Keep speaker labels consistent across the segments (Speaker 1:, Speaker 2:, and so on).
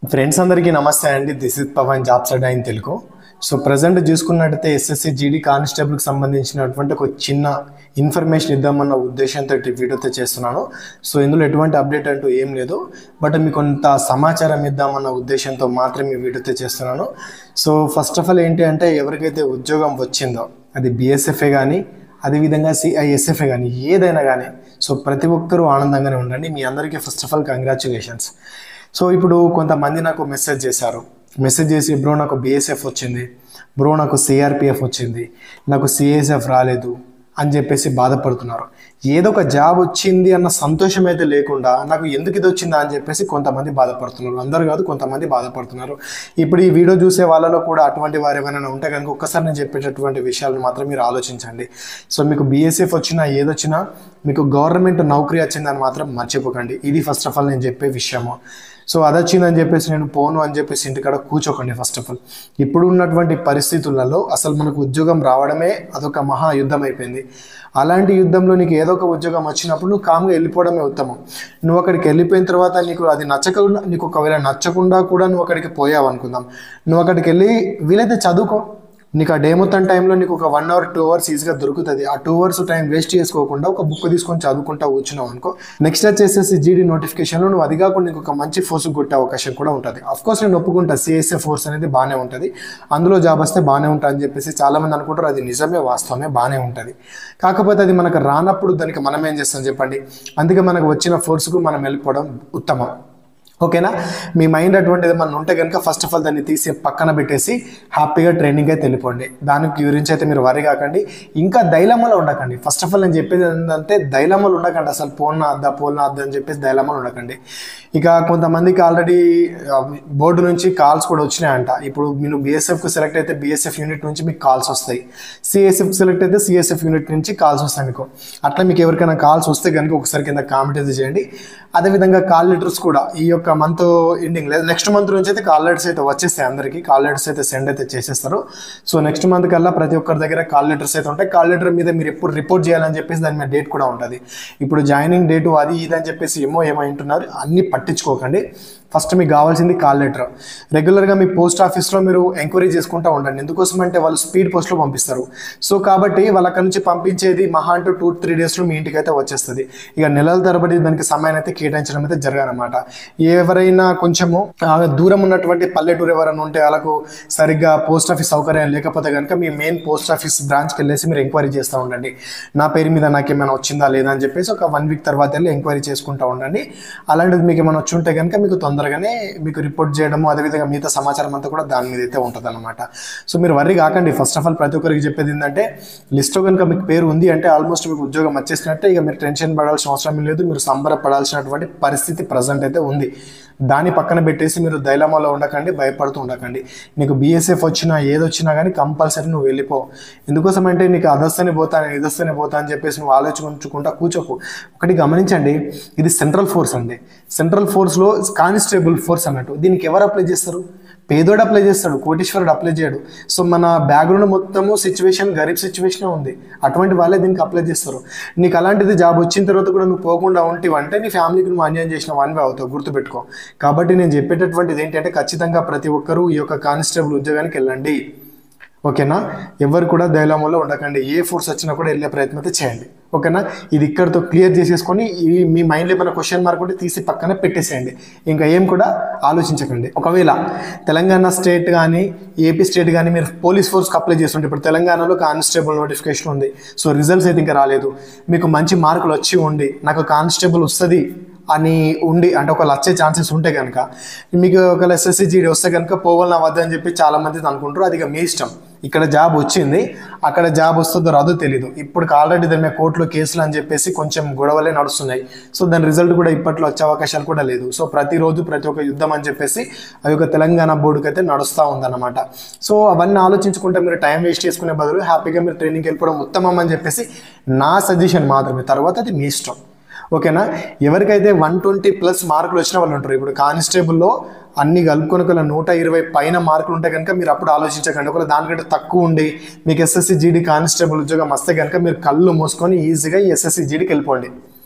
Speaker 1: friends అందరికీ నమస్తే అండి this is Pavan jobs ad అయిన తెలుగు సో ప్రజెంట్ చూసుకున్నట్టయితే ఎస్ఎస్సి జీడీ కానిస్టేబుల్కి సంబంధించినటువంటి ఒక చిన్న ఇన్ఫర్మేషన్ ఇద్దామన్న ఉద్దేశంతో ఈ వీడియోతో చేస్తున్నాను సో ఇందులో ఎటువంటి అప్డేట్ అంటూ ఏం లేదు బట్ మీకు కొంత సమాచారం ఇద్దామన్న ఉద్దేశంతో మాత్రమే ఈ వీడియోతో చేస్తున్నాను సో ఫస్ట్ ఆఫ్ ఆల్ ఏంటి అంటే ఎవరికైతే ఉద్యోగం వచ్చిందో అది బిఎస్ఎఫ్ఏ కానీ అదేవిధంగా సిఐఎస్ఎఫ్ఏ కానీ ఏదైనా కానీ సో ప్రతి ఒక్కరూ ఆనందంగానే ఉండండి మీ అందరికీ first of all congratulations so ఇప్పుడు కొంతమంది నాకు మెసేజ్ చేశారు మెసేజ్ చేసి బ్రో నాకు బిఎస్ఎఫ్ వచ్చింది బ్రో నాకు సిఆర్పిఎఫ్ వచ్చింది నాకు సిఎస్ఎఫ్ రాలేదు అని చెప్పేసి బాధపడుతున్నారు ఏదో ఒక జాబ్ వచ్చింది అన్న సంతోషం అయితే లేకుండా నాకు ఎందుకు ఇది వచ్చిందా అని చెప్పేసి కొంతమంది బాధపడుతున్నారు అందరు కాదు కొంతమంది బాధపడుతున్నారు ఇప్పుడు ఈ వీడియో చూసే వాళ్ళలో కూడా అటువంటి వారు ఏమైనా ఉంటే కనుక ఒక్కసారి నేను చెప్పేటటువంటి విషయాలను మాత్రం మీరు ఆలోచించండి సో మీకు బీఎస్ఎఫ్ వచ్చినా ఏదొచ్చినా మీకు గవర్నమెంట్ నౌకరీ వచ్చిందని మాత్రం మర్చిపోకండి ఇది ఫస్ట్ ఆఫ్ ఆల్ నేను చెప్పే విషయము సో అది వచ్చిందని చెప్పేసి నేను పోను అని చెప్పేసి ఇంటికాడ కూర్చోకండి ఫస్ట్ ఆఫ్ ఆల్ ఇప్పుడు ఉన్నటువంటి పరిస్థితులలో అసలు మనకు ఉద్యోగం రావడమే అదొక మహా యుద్ధం అయిపోయింది అలాంటి యుద్ధంలో నీకు ఏదో ఒక ఉద్యోగం వచ్చినప్పుడు నువ్వు కామ్గా వెళ్ళిపోవడమే ఉత్తమం నువ్వు అక్కడికి వెళ్ళిపోయిన తర్వాత నీకు అది నచ్చకుండా నీకు ఒకవేళ నచ్చకుండా కూడా నువ్వు అక్కడికి పోయావు అనుకుందాం నువ్వు అక్కడికి వెళ్ళి వీలైతే చదువుకో నీకు ఆ డే మొత్తం టైంలో నీకు ఒక వన్ అవర్ టూ అవర్స్ ఈజీగా దొరుకుతుంది ఆ టూ అవర్స్ టైం వేస్ట్ చేసుకోకుండా ఒక బుక్ తీసుకొని చదువుకుంటా కూర్చున్నావు అనుకో నెక్స్ట్ వచ్చేసేసి జీడీ నోటిఫికేషన్లో నువ్వు అది కాకుండా నీకు ఒక మంచి ఫోర్స్ కొట్టే అవకాశం కూడా ఉంటుంది అఫ్ కోర్స్ నేను ఒప్పుకుంటా సిఎస్ఏ ఫోర్స్ అనేది బాగానే ఉంటుంది అందులో జాబ్ వస్తే బాగానే ఉంటుంది అని చెప్పేసి చాలామంది అనుకుంటారు అది నిజమే వాస్తవమే బాగానే ఉంటుంది కాకపోతే అది మనకు రానప్పుడు దానికి మనం ఏం చేస్తాం చెప్పండి అందుకే మనకు వచ్చిన ఫోర్స్కు మనం వెళ్ళిపోవడం ఉత్తమం ఓకేనా మీ మైండ్ అటువంటిది ఏమన్నా ఉంటే కనుక ఫస్ట్ ఆఫ్ ఆల్ దాన్ని తీసి పక్కన పెట్టేసి హ్యాపీగా ట్రైనింగ్ అయితే వెళ్ళిపోండి దాని గురించి అయితే మీరు వరి కాకండి ఇంకా దైలమ్మలో ఉండకండి ఫస్ట్ ఆఫ్ ఆల్ నేను చెప్పేది ఏంటంటే దైలమ్మలు ఉండకండి అసలు పోన్న అద్దా పోల్న అద్దా అని చెప్పేసి దైలమ్మలు ఉండకండి ఇక కొంతమందికి ఆల్రెడీ బోర్డు నుంచి కాల్స్ కూడా వచ్చినాయంట ఇప్పుడు మీరు బీఎస్ఎఫ్కి సెలెక్ట్ అయితే బీఎస్ఎఫ్ యూనిట్ నుంచి మీకు కాల్స్ వస్తాయి సిఎస్ఎఫ్ సెలెక్ట్ అయితే సిఎస్ఎఫ్ యూనిట్ నుంచి కాల్స్ వస్తాయి మీకు అట్లా మీకు ఎవరికైనా కాల్స్ వస్తే కనుక ఒకసారి కింద కామెంట్ అయితే చేయండి అదేవిధంగా కాల్ లెటర్స్ కూడా ఈ యొక్క మంత్ ఎండింగ్ లేదా నెక్స్ట్ మంత్ నుంచి అయితే కాల్ లెటర్స్ అయితే వచ్చేస్తాయి అందరికీ కాల్ లెటర్స్ అయితే సెండ్ అయితే చేసేస్తారు సో నెక్స్ట్ మంత్ కల్లా ప్రతి ఒక్కరి దగ్గర కాల్ లెటర్స్ అయితే ఉంటాయి కాల్ లెటర్ మీద మీరు ఎప్పుడు రిపోర్ట్ చేయాలని చెప్పేసి దాని మీద డేట్ కూడా ఉంటుంది ఇప్పుడు జాయినింగ్ డేటు అది ఇది అని చెప్పేసి ఏమో ఏమో అంటున్నారు అన్ని పట్టించుకోకండి ఫస్ట్ మీకు కావాల్సింది కాల్ లెటర్ రెగ్యులర్గా మీ పోస్ట్ ఆఫీస్లో మీరు ఎంక్వైరీ చేసుకుంటూ ఉండండి ఎందుకోసం అంటే వాళ్ళు స్పీడ్ పోస్ట్లో పంపిస్తారు సో కాబట్టి వాళ్ళ అక్కడ నుంచి పంపించేది మహా అంటూ టూ త్రీ డేస్లో మీ ఇంటికి అయితే వచ్చేస్తుంది ఇక నెలల తరబడి దానికి సమయాన్ని అయితే కేటాయించడం అయితే జరగనమాట ఎవరైనా కొంచెము ఆ, దూరం ఉన్నటువంటి పల్లెటూరు ఎవరైనా ఉంటే వాళ్ళకు సరిగ్గా పోస్ట్ ఆఫీస్ సౌకర్యం లేకపోతే కనుక మీ మెయిన్ పోస్ట్ ఆఫీస్ బ్రాంచ్కి వెళ్ళేసి మీరు ఎంక్వైరీ చేస్తూ ఉండండి నా పేరు మీద నాకు ఏమైనా వచ్చిందా లేదా అని చెప్పేసి ఒక వన్ వీక్ తర్వాత వెళ్ళి ఎంక్వైరీ చేసుకుంటూ ఉండండి అలాంటిది మీకు ఏమైనా వచ్చి ఉంటే కనుక మీకు తొందరగానే మీకు రిపోర్ట్ చేయడము అదేవిధంగా మిగతా సమాచారం అంతా కూడా దాని మీద అయితే ఉంటుంది అనమాట సో మీరు వర్రీ కాకండి ఫస్ట్ ఆఫ్ ఆల్ ప్రతి ఒక్కరికి చెప్పేది ఏంటంటే లిస్ట్లో కనుక మీకు పేరు ఉంది అంటే ఆల్మోస్ట్ మీకు ఉద్యోగం వచ్చేసినట్టే ఇక మీరు టెన్షన్ పడాల్సిన అవసరం లేదు మీరు సంబరపడాల్సినటువంటి పరిస్థితి ప్రజెంట్ అయితే ఉంది దాన్ని పక్కన పెట్టేసి మీరు దైలమాలో ఉండకండి భయపడుతూ ఉండకండి నీకు బీఎస్ఎఫ్ వచ్చినా ఏది వచ్చినా కానీ కంపల్సరీ నువ్వు వెళ్ళిపో ఎందుకోసం అంటే నీకు అదస్తని పోతాను ఇదస్తని పోతా అని చెప్పేసి నువ్వు ఆలోచించుకుంటా కూర్చోకు ఒకటి గమనించండి ఇది సెంట్రల్ ఫోర్స్ అండి సెంట్రల్ ఫోర్స్లో కానిస్టేబుల్ ఫోర్స్ అన్నట్టు దీనికి ఎవరు అప్లై చేస్తారు పేదోడు అప్లై చేస్తాడు కోటీశ్వరుడు అప్లై చేయడు సో మన బ్యాక్గ్రౌండ్ మొత్తము సిచ్యువేషన్ గరీబ్ సిచ్యువేషన్ ఉంది అటువంటి వాళ్ళే దీనికి అప్లై చేస్తారు నీకు అలాంటిది జాబ్ వచ్చిన తర్వాత కూడా నువ్వు పోకుండా ఉంటివి అంటే నీ ఫ్యామిలీకి నువ్వు అన్యాయం చేసిన వన్వే అవుతావు గుర్తుపెట్టుకో కాబట్టి నేను చెప్పేటటువంటిది ఏంటంటే ఖచ్చితంగా ప్రతి ఒక్కరూ ఈ యొక్క కానిస్టేబుల్ ఉద్యోగానికి వెళ్ళండి ఓకేనా ఎవరు కూడా దైలామంలో ఉండకండి ఏ ఫోర్స్ వచ్చినా కూడా వెళ్ళే ప్రయత్నం అయితే చేయండి ఓకేనా ఇది ఇక్కడితో క్లియర్ చేసేసుకొని ఈ మీ మైండ్లో ఏమైనా క్వశ్చన్ మార్క్ ఉంటే తీసి పక్కన పెట్టేసేయండి ఇంకా ఏం కూడా ఆలోచించకండి ఒకవేళ తెలంగాణ స్టేట్ కానీ ఏపీ స్టేట్ కానీ మీరు పోలీస్ ఫోర్స్కి అప్లై చేస్తుంటే ఇప్పుడు తెలంగాణలో కానిస్టేబుల్ నోటిఫికేషన్ ఉంది సో రిజల్ట్స్ అయితే ఇంకా రాలేదు మీకు మంచి మార్కులు వచ్చి ఉండి నాకు కానిస్టేబుల్ వస్తుంది అని ఉండి అంటే ఒకవేళ వచ్చే ఛాన్సెస్ ఉంటే కనుక మీకు ఒకవేళ ఎస్ఎస్సి జీడీ వస్తే కనుక పోవాలని అవ్వద్దు అని చెప్పి చాలా మంది అనుకుంటారు అది ఇక మీ ఇష్టం ఇక్కడ జాబ్ వచ్చింది అక్కడ జాబ్ వస్తుందో రాదో తెలియదు ఇప్పుడు ఆల్రెడీ దాని మీద కోర్టులో కేసులు అని చెప్పేసి కొంచెం గొడవలే నడుస్తున్నాయి సో దాని రిజల్ట్ కూడా ఇప్పట్లో వచ్చే అవకాశాలు కూడా లేదు సో ప్రతిరోజు ప్రతి ఒక్క యుద్ధం అని చెప్పేసి ఆ యొక్క తెలంగాణ బోర్డుకి అయితే నడుస్తూ ఉందన్నమాట సో అవన్నీ ఆలోచించుకుంటే మీరు టైం వేస్ట్ చేసుకునే బదులు హ్యాపీగా మీరు ట్రైనింగ్కి వెళ్ళిపోవడం ఉత్తమం అని చెప్పేసి నా సజెషన్ మాత్రమే తర్వాత అది మీ ఇష్టం ఓకేనా ఎవరికైతే వన్ ట్వంటీ ప్లస్ మార్కులు వచ్చిన వాళ్ళు ఉంటారు ఇప్పుడు కానిస్టేబుల్లో అన్ని కలుపుకొని ఒకవేళ నూట ఇరవై పైన మార్కులు ఉంటే కనుక మీరు అప్పుడు ఆలోచించకండి ఒకవేళ దానికంటే తక్కువ ఉండి మీకు ఎస్ఎస్సి జీడీ కానిస్టేబుల్ ఉద్యోగం వస్తే కనుక మీరు కళ్ళు మూసుకొని ఈజీగా ఈ ఎస్ఎస్సి జీడీకి వెళ్ళిపోండి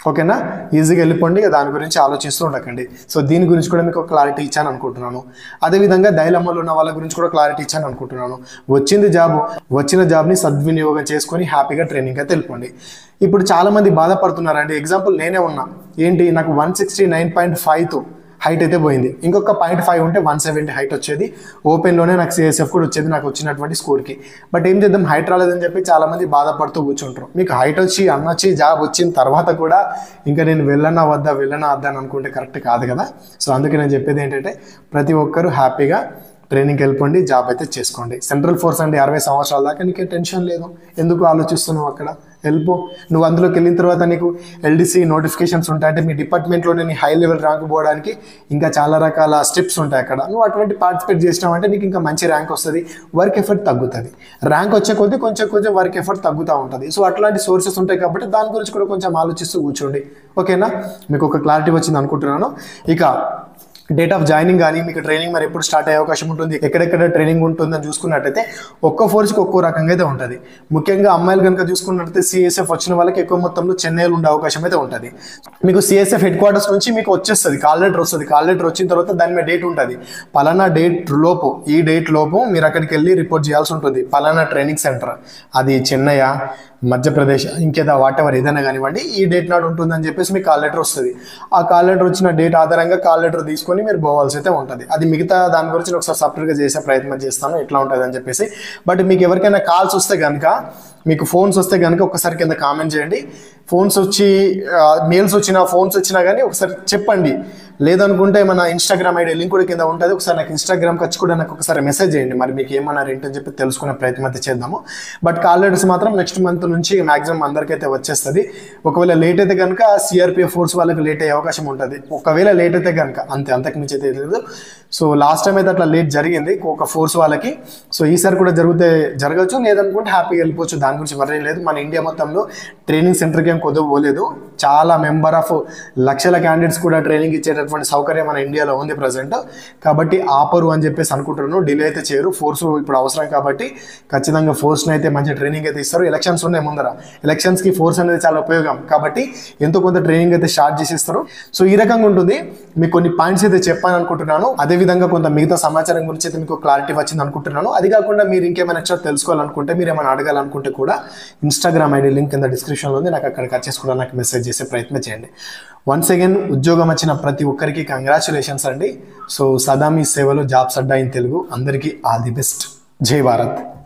Speaker 1: ఓకేనా ఈజీగా వెళ్ళిపోండి ఇక దాని గురించి ఆలోచిస్తూ ఉండకండి సో దీని గురించి కూడా మీకు క్లారిటీ ఇచ్చాను అనుకుంటున్నాను అదేవిధంగా డైలమ్మలో ఉన్న వాళ్ళ గురించి కూడా క్లారిటీ ఇచ్చాను అనుకుంటున్నాను వచ్చింది జాబ్ వచ్చిన జాబ్ని సద్వినియోగం చేసుకొని హ్యాపీగా ట్రైనింగ్ అయితే వెళ్ళిపోండి ఇప్పుడు చాలామంది బాధపడుతున్నారండి ఎగ్జాంపుల్ నేనే ఉన్నా ఏంటి నాకు వన్ సిక్స్టీ నైన్ పాయింట్ ఫైవ్తో హైట్ అయితే పోయింది ఇంకొక పాయింట్ ఫైవ్ ఉంటే వన్ సెవెంటీ హైట్ వచ్చేది ఓపెన్లోనే నాకు సిఎస్ఎఫ్ కూడా వచ్చేది నాకు వచ్చినటువంటి స్కోర్కి బట్ ఏం చేద్దాం హైట్ రాలేదని చెప్పి చాలామంది బాధపడుతూ కూర్చుంటారు మీకు హైట్ వచ్చి అన్న వచ్చి జాబ్ వచ్చిన తర్వాత కూడా ఇంకా నేను వెళ్ళనా వద్దా వెళ్ళనా వద్దా అని అనుకుంటే కరెక్ట్ కాదు కదా సో అందుకే నేను చెప్పేది ఏంటంటే ప్రతి ఒక్కరూ హ్యాపీగా ట్రైనింగ్కి వెళ్ళిపోండి జాబ్ అయితే చేసుకోండి సెంట్రల్ ఫోర్స్ అండి అరవై సంవత్సరాల దాకా నీకే టెన్షన్ లేదు ఎందుకు ఆలోచిస్తున్నావు అక్కడ వెళ్ళిపో నువ్వు అందులోకి వెళ్ళిన తర్వాత నీకు ఎల్డీసీ నోటిఫికేషన్స్ ఉంటాయి అంటే మీ డిపార్ట్మెంట్లోనే నీ హై లెవెల్ ర్యాంక్ పోవడానికి ఇంకా చాలా రకాల స్టెప్స్ ఉంటాయి అక్కడ నువ్వు అటువంటి పార్టిసిపేట్ చేసినావంటే నీకు ఇంకా మంచి ర్యాంక్ వస్తుంది వర్క్ ఎఫర్ట్ తగ్గుతుంది ర్యాంక్ వచ్చే కొద్దీ కొంచెం కొంచెం వర్క్ ఎఫర్ట్ తగ్గుతూ ఉంటుంది సో అట్లాంటి సోర్సెస్ ఉంటాయి కాబట్టి దాని గురించి కూడా కొంచెం ఆలోచిస్తూ కూర్చోండి ఓకేనా మీకు ఒక క్లారిటీ వచ్చింది అనుకుంటున్నాను ఇక డేట్ ఆఫ్ జాయినింగ్ కానీ మీకు ట్రైనింగ్ మరి ఎప్పుడు స్టార్ట్ అయ్యే అవకాశం ఉంటుంది ఎక్కడెక్కడ ట్రైనింగ్ ఉంటుందని చూసుకున్నట్టయితే ఒక్కో ఫోర్స్కి ఒక్కో రకంగా అయితే ఉంటుంది ముఖ్యంగా అమ్మాయిలు కనుక చూసుకున్నట్టయితే సిఎస్ఎఫ్ వచ్చిన వాళ్ళకి ఎక్కువ మొత్తంలో చెన్నైలో ఉండే అవకాశం అయితే ఉంటుంది మీకు సిఎస్ఎఫ్ హెడ్ క్వార్టర్స్ నుంచి మీకు వచ్చేస్తుంది కాల్ లెటర్ వస్తుంది కాల్ లెటర్ వచ్చిన తర్వాత దాని మీద డేట్ ఉంటుంది పలానా డేట్ లోపు ఈ డేట్ లోపు మీరు అక్కడికి వెళ్ళి రిపోర్ట్ చేయాల్సి ఉంటుంది పలానా ట్రైనింగ్ సెంటర్ అది చెన్నై మధ్యప్రదేశ్ ఇంకేదా వాట్ ఎవర్ ఏదైనా కానివ్వండి ఈ డేట్ నాడు ఉంటుందని చెప్పేసి మీకు కాల్ లెటర్ వస్తుంది ఆ కాల్ లెటర్ వచ్చిన డేట్ ఆధారంగా కాల్ లెటర్ తీసుకొని మీరు పోవాల్సి అయితే ఉంటుంది అది మిగతా దాని గురించి నేను ఒకసారి సపరేట్గా చేసే ప్రయత్నం చేస్తాను ఎట్లా ఉంటుంది అని చెప్పేసి బట్ మీకు ఎవరికైనా కాల్స్ వస్తే కనుక మీకు ఫోన్స్ వస్తే కనుక ఒకసారి కింద కామెంట్ చేయండి ఫోన్స్ వచ్చి మెయిల్స్ వచ్చినా ఫోన్స్ వచ్చినా కానీ ఒకసారి చెప్పండి లేదనుకుంటే మన ఇన్స్టాగ్రామ్ ఐడి లింక్ కూడా కింద ఉంటుంది ఒకసారి నాకు ఇన్స్టాగ్రామ్కి వచ్చి కూడా నాకు ఒకసారి మెసేజ్ చేయండి మరి మీకు ఏమన్నారు ఏంటని చెప్పి తెలుసుకునే ప్రయత్నం అయితే చేద్దాము బట్ కాల్ లెటర్స్ మాత్రం నెక్స్ట్ మంత్ నుంచి మాక్సిమం అందరికైతే వచ్చేస్తుంది ఒకవేళ లేట్ అయితే కనుక సిఆర్పిఎఫ్ ఫోర్స్ వాళ్ళకి లేట్ అయ్యే అవకాశం ఉంటుంది ఒకవేళ లేట్ అయితే కనుక అంతే అంతకు మించి అయితే తెలియదు సో లాస్ట్ టైం అయితే అట్లా లేట్ జరిగింది ఒక ఫోర్స్ వాళ్ళకి సో ఈసారి కూడా జరిగితే జరగచ్చు లేదనుకుంటే హ్యాపీగా వెళ్ళిపోవచ్చు దాని గురించి వరే లేదు మన ఇండియా మొత్తంలో ట్రైనింగ్ సెంటర్కి ఏం కొద్దిగా పోలేదు చాలా మెంబర్ ఆఫ్ లక్షల క్యాండిడేట్స్ కూడా ట్రైనింగ్ ఇచ్చేటటువంటి సౌకర్యం మన ఇండియాలో ఉంది ప్రజెంట్ కాబట్టి ఆపరు అని చెప్పేసి అనుకుంటున్నాను డిలే అయితే చేయరు ఫోర్స్ ఇప్పుడు అవసరం కాబట్టి ఖచ్చితంగా ఫోర్స్ని అయితే మంచి ట్రైనింగ్ అయితే ఇస్తారు ఎలక్షన్స్ ఉన్నాయి ముందర ఎలక్షన్స్కి ఫోర్స్ అనేది చాలా ఉపయోగం కాబట్టి ఎంతో కొంత ట్రైనింగ్ అయితే స్టార్ట్ చేసిస్తారు సో ఈ రకంగా ఉంటుంది మీకు కొన్ని పాయింట్స్ అయితే చెప్పాను అనుకుంటున్నాను అదేవిధంగా కొంత మిగతా సమాచారం గురించి అయితే మీకు క్లారిటీ వచ్చింది అనుకుంటున్నాను అది కాకుండా మీరు ఇంకేమైనా ఎక్స్ట్రా తెలుసుకోవాలనుకుంటే మీరు ఏమైనా అడగాలనుకుంటే కూడా ఇన్స్టాగ్రామ్ ఐడి లింక్ కింద డిస్క్రిప్షన్లో ఉంది నాకు అక్కడికి వచ్చేసి కూడా నాకు మెసేజ్ చేసే ప్రయత్నం చేయండి వన్స్ అగైన్ ఉద్యోగం వచ్చిన ప్రతి ఒక్కరికి కంగ్రాచులేషన్స్ అండి సో సదా మీ సేవలో జాబ్స్ అడ్డా ఇన్ తెలుగు అందరికీ ఆల్ ది బెస్ట్ జై భారత్